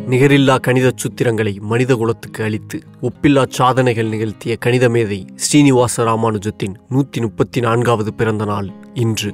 நிகரில்லா கணித சூத்திரங்களை மனித குலத்துக்கு அளித்து ஒப்பில்லா சாதனைகள் நிகழ்த்திய கணித மேதை ஸ்ரீனிவாச ராமானுஜத்தின் நூற்றி முப்பத்தி நான்காவது பிறந்த நாள் இன்று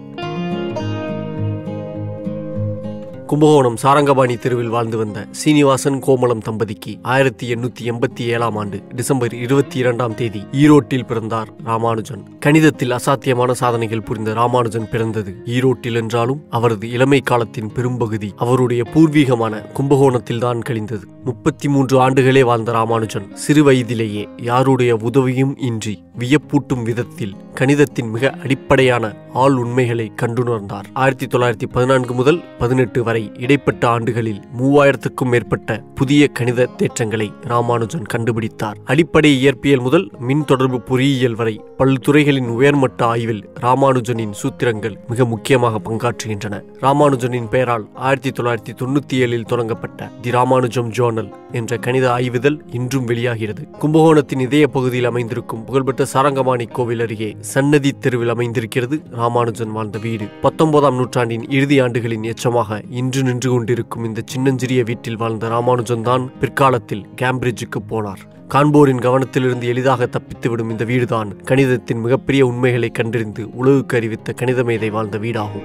கும்பகோணம் சாரங்கபாணி தெருவில் வாழ்ந்து வந்த சீனிவாசன் கோமலம் தம்பதிக்கு ஆயிரத்தி எண்ணூத்தி எண்பத்தி ஏழாம் ஆண்டு டிசம்பர் இருபத்தி இரண்டாம் தேதி ஈரோட்டில் பிறந்தார் ராமானுஜன் கணிதத்தில் அசாத்தியமான சாதனைகள் புரிந்த ராமானுஜன் பிறந்தது ஈரோட்டில் என்றாலும் அவரது இளமை காலத்தின் பெரும்பகுதி அவருடைய பூர்வீகமான கும்பகோணத்தில் தான் கழிந்தது முப்பத்தி மூன்று ஆண்டுகளே வாழ்ந்த ராமானுஜன் சிறு வயதிலேயே யாருடைய உதவியும் இன்றி வியப்பூட்டும் விதத்தில் கணிதத்தின் மிக அடிப்படையான ஆள் உண்மைகளை கண்டுணர்ந்தார் ஆயிரத்தி தொள்ளாயிரத்தி பதினான்கு முதல் பதினெட்டு வரை இடைப்பட்ட ஆண்டுகளில் மூவாயிரத்துக்கும் மேற்பட்ட புதிய கணித தேற்றங்களை ராமானுஜன் கண்டுபிடித்தார் அடிப்படை இயற்பியல் முதல் மின் தொடர்பு பொறியியல் வரை பல்துறைகளின் உயர்மட்ட ஆய்வில் ராமானுஜனின் சூத்திரங்கள் மிக முக்கியமாக பங்காற்றுகின்றன ராமானுஜனின் பெயரால் ஆயிரத்தி தொள்ளாயிரத்தி தொண்ணூத்தி ஏழில் தொடங்கப்பட்ட தி ராமானுஜம் ஜோர்னல் என்ற கணித ஆய்வுதல் இன்றும் வெளியாகிறது கும்பகோணத்தின் இதய பகுதியில் அமைந்திருக்கும் புகழ்பெற்ற சாரங்கமாணி கோவில் அருகே சன்னதி தெருவில் அமைந்திருக்கிறது ராமானுஜன் வாழ்ந்த வீடு பத்தொன்பதாம் நூற்றாண்டின் இறுதி ஆண்டுகளின் எச்சமாக இன்று நின்று கொண்டிருக்கும் இந்த சின்னஞ்சிறிய வீட்டில் வாழ்ந்த ராமானுஜன் தான் பிற்காலத்தில் கேம்பிரிட்ஜுக்கு போனார் காண்போரின் கவனத்திலிருந்து எளிதாக தப்பித்துவிடும் இந்த வீடுதான் கணிதத்தின் மிகப்பெரிய உண்மைகளை கண்டறிந்து உலகுக்கு அறிவித்த கணித மேதை வாழ்ந்த வீடாகும்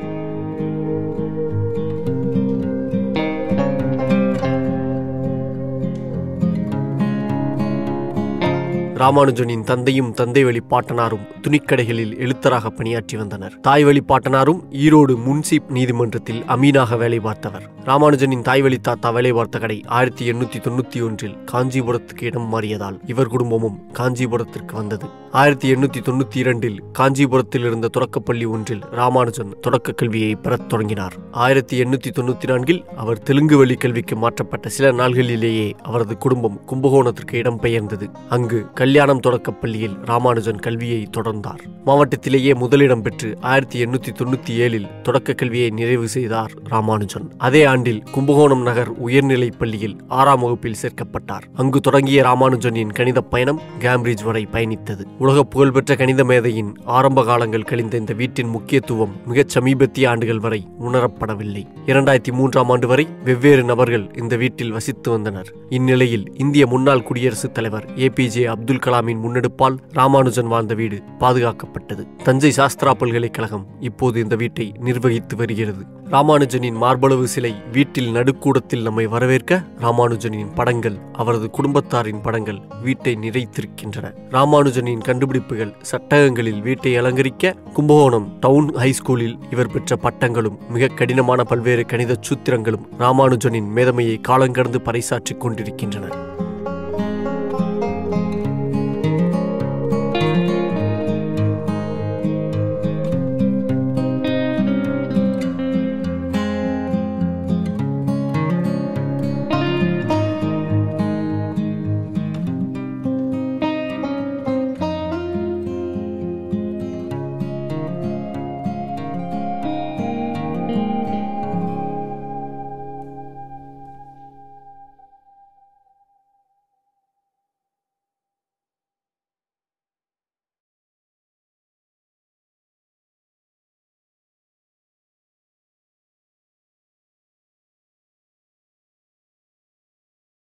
ராமானுஜனின் தந்தையும் தந்தை வழி பாட்டனாரும் துணிக்கடைகளில் எழுத்தராக பணியாற்றி வந்தனர் தாய் வழி பாட்டனாரும் ஈரோடு முன்சிப் நீதிமன்றத்தில் அமீனாக வேலை பார்த்தவர் ராமானுஜனின் தாய் வழி தாத்தா வேலை பார்த்த கடை ஆயிரத்தி எண்ணூத்தி தொண்ணூத்தி ஒன்றில் காஞ்சிபுரத்துக்கு இடம் மாறியதால் இவர் குடும்பமும் காஞ்சிபுரத்திற்கு வந்தது ஆயிரத்தி எண்ணூத்தி தொண்ணூத்தி இரண்டில் காஞ்சிபுரத்தில் இருந்த தொடக்கப்பள்ளி ஒன்றில் ராமானுஜன் தொடக்க கல்வியை பெறத் தொடங்கினார் ஆயிரத்தி எண்ணூத்தி தொண்ணூத்தி நான்கில் அவர் தெலுங்கு வழி கல்விக்கு மாற்றப்பட்ட சில நாள்களிலேயே அவரது குடும்பம் கும்பகோணத்திற்கு இடம்பெயர்ந்தது அங்கு கல்யாணம் தொடக்கப் பள்ளியில் ராமானுஜன் கல்வியை தொடர்ந்தார் மாவட்டத்திலேயே முதலிடம் பெற்று ஆயிரத்தி எண்ணூத்தி தொண்ணூத்தி ஏழில் தொடக்க கல்வியை நிறைவு செய்தார் ராமானுஜன் அதே ஆண்டில் கும்பகோணம் நகர் உயர்நிலைப் பள்ளியில் ஆறாம் வகுப்பில் சேர்க்கப்பட்டார் அங்கு தொடங்கிய ராமானுஜனின் கணித பயணம் கேம்பிரிட்ஜ் வரை பயணித்தது உலக புகழ்பெற்ற கணித மேதையின் ஆரம்ப காலங்கள் கழிந்த இந்த வீட்டின் முக்கியத்துவம் மிகச் சமீபத்திய ஆண்டுகள் வரை உணரப்படவில்லை இரண்டாயிரத்தி மூன்றாம் ஆண்டு வரை வெவ்வேறு நபர்கள் இந்த வீட்டில் வசித்து வந்தனர் இந்நிலையில் இந்திய முன்னாள் குடியரசுத் தலைவர் ஏபிஜே அப்துல் கலாமின் முன்னெடுப்பால் ராமானுஜன் வாழ்ந்த வீடு பாதுகாக்கப்பட்டது தஞ்சை சாஸ்திரா பல்கலைக்கழகம் இப்போது இந்த வீட்டை நிர்வகித்து வருகிறது ராமானுஜனின் மார்பளவு சிலை வீட்டில் நடுக்கூடத்தில் நம்மை வரவேற்க ராமானுஜனின் படங்கள் அவரது குடும்பத்தாரின் படங்கள் வீட்டை நிறைத்திருக்கின்றன ராமானுஜனின் கண்டுபிடிப்புகள் சட்டகங்களில் வீட்டை அலங்கரிக்க கும்பகோணம் டவுன் ஹைஸ்கூலில் இவர் பெற்ற பட்டங்களும் மிக கடினமான பல்வேறு கணித சூத்திரங்களும் ராமானுஜனின் மேதமையை காலங்கடந்து பறைசாற்றிக் கொண்டிருக்கின்றன